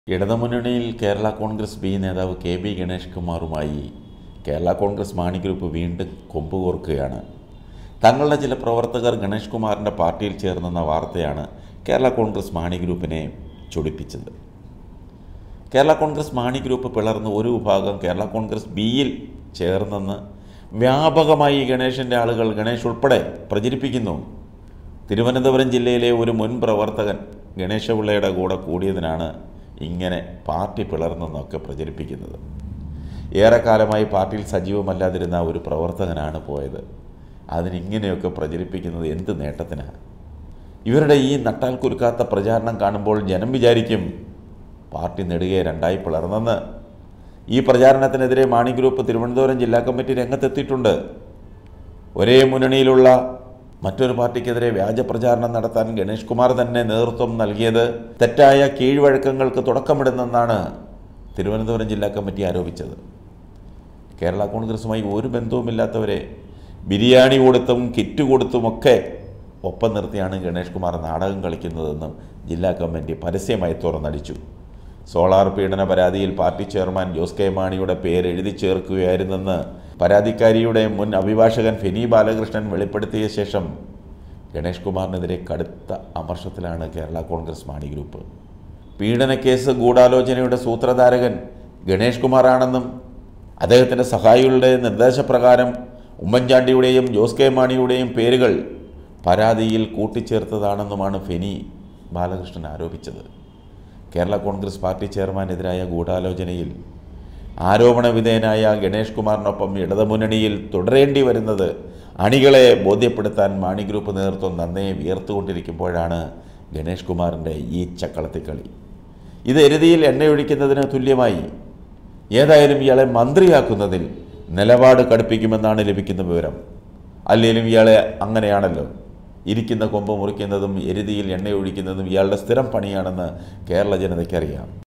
ഇടതുമുന്നണിയിൽ Kerala Congress B നേതാവ് K B Ganesh കുമാറുമായി Kerala Congress Mani group വീണ്ടും കൊമ്പുകോർക്കുകയാണ് തങ്ങളുടെ ചില പ്രവർത്തകർ ഗണേഷ് കുമാറിൻ്റെ പാർട്ടിയിൽ ചേർന്നെന്ന വാർത്തയാണ് കേരള കോൺഗ്രസ് മാണി ഗ്രൂപ്പിനെ ചൊടിപ്പിച്ചത് കേരള കോൺഗ്രസ് മാണി ഗ്രൂപ്പ് പിളർന്ന് ഒരു വിഭാഗം കേരള കോൺഗ്രസ് ബിയിൽ ചേർന്നെന്ന് വ്യാപകമായി ഗണേഷിൻ്റെ ആളുകൾ ഗണേഷ് ഉൾപ്പെടെ പ്രചരിപ്പിക്കുന്നു തിരുവനന്തപുരം ജില്ലയിലെ ഒരു മുൻ പ്രവർത്തകൻ ഗണേശപിള്ളയുടെ കൂടെ കൂടിയതിനാണ് ഇങ്ങനെ പാർട്ടി പിളർന്നെന്നൊക്കെ പ്രചരിപ്പിക്കുന്നത് ഏറെക്കാലമായി പാർട്ടിയിൽ സജീവമല്ലാതിരുന്ന ഒരു പ്രവർത്തകനാണ് പോയത് അതിനിങ്ങനെയൊക്കെ പ്രചരിപ്പിക്കുന്നത് എന്ത് നേട്ടത്തിനാണ് ഇവരുടെ ഈ നട്ടാൽ കുരുക്കാത്ത പ്രചാരണം കാണുമ്പോൾ ജനം വിചാരിക്കും പാർട്ടി നെടുകെ രണ്ടായി പിളർന്നെന്ന് ഈ പ്രചാരണത്തിനെതിരെ മാണി ഗ്രൂപ്പ് തിരുവനന്തപുരം ജില്ലാ കമ്മിറ്റി രംഗത്തെത്തിയിട്ടുണ്ട് ഒരേ മുന്നണിയിലുള്ള മറ്റൊരു പാർട്ടിക്കെതിരെ വ്യാജ പ്രചാരണം നടത്താൻ ഗണേഷ് കുമാർ തന്നെ നേതൃത്വം നൽകിയത് തെറ്റായ കീഴ്വഴക്കങ്ങൾക്ക് തുടക്കമിടുന്നെന്നാണ് തിരുവനന്തപുരം ജില്ലാ കമ്മിറ്റി ആരോപിച്ചത് കേരള കോൺഗ്രസുമായി ഒരു ബന്ധവുമില്ലാത്തവരെ ബിരിയാണി കൊടുത്തും കിറ്റ് കൊടുത്തുമൊക്കെ ഒപ്പം നിർത്തിയാണ് ഗണേഷ് കുമാർ നാടകം കളിക്കുന്നതെന്നും ജില്ലാ കമ്മിറ്റി പരസ്യമായി തുറന്നടിച്ചു സോളാർ പീഡന പരാതിയിൽ പാർട്ടി ചെയർമാൻ ജോസ് കെ മാണിയുടെ പേര് എഴുതി ചേർക്കുകയായിരുന്നെന്ന് പരാതിക്കാരിയുടെ മുൻ അഭിഭാഷകൻ ഫെനി ബാലകൃഷ്ണൻ വെളിപ്പെടുത്തിയ ശേഷം ഗണേഷ് കുമാറിനെതിരെ കടുത്ത അമർഷത്തിലാണ് കേരള കോൺഗ്രസ് മാണി ഗ്രൂപ്പ് പീഡനക്കേസ് ഗൂഢാലോചനയുടെ സൂത്രധാരകൻ ഗണേഷ് കുമാറാണെന്നും അദ്ദേഹത്തിൻ്റെ സഹായികളുടെ നിർദ്ദേശപ്രകാരം ഉമ്മൻചാണ്ടിയുടെയും ജോസ് കെ മാണിയുടെയും പേരുകൾ പരാതിയിൽ കൂട്ടിച്ചേർത്തതാണെന്നുമാണ് ഫെനി ബാലകൃഷ്ണൻ ആരോപിച്ചത് കേരള കോൺഗ്രസ് പാർട്ടി ചെയർമാനെതിരായ ഗൂഢാലോചനയിൽ ആരോപണ വിധേയനായ ഗണേഷ് കുമാറിനൊപ്പം ഇടതുമുന്നണിയിൽ തുടരേണ്ടി വരുന്നത് അണികളെ ബോധ്യപ്പെടുത്താൻ മാണി ഗ്രൂപ്പ് നേതൃത്വം നന്നേ വിയർത്തുകൊണ്ടിരിക്കുമ്പോഴാണ് ഗണേഷ് കുമാറിൻ്റെ ഈ ചക്കളത്തിക്കളി ഇത് എരുതിയിൽ എണ്ണയൊഴിക്കുന്നതിന് തുല്യമായി ഏതായാലും ഇയാളെ മന്ത്രിയാക്കുന്നതിൽ നിലപാട് കടുപ്പിക്കുമെന്നാണ് ലഭിക്കുന്ന വിവരം അല്ലെങ്കിലും ഇയാളെ അങ്ങനെയാണല്ലോ ഇരിക്കുന്ന കൊമ്പ് മുറിക്കുന്നതും എരുതിയിൽ എണ്ണയൊഴിക്കുന്നതും ഇയാളുടെ സ്ഥിരം പണിയാണെന്ന് കേരള ജനതയ്ക്കറിയാം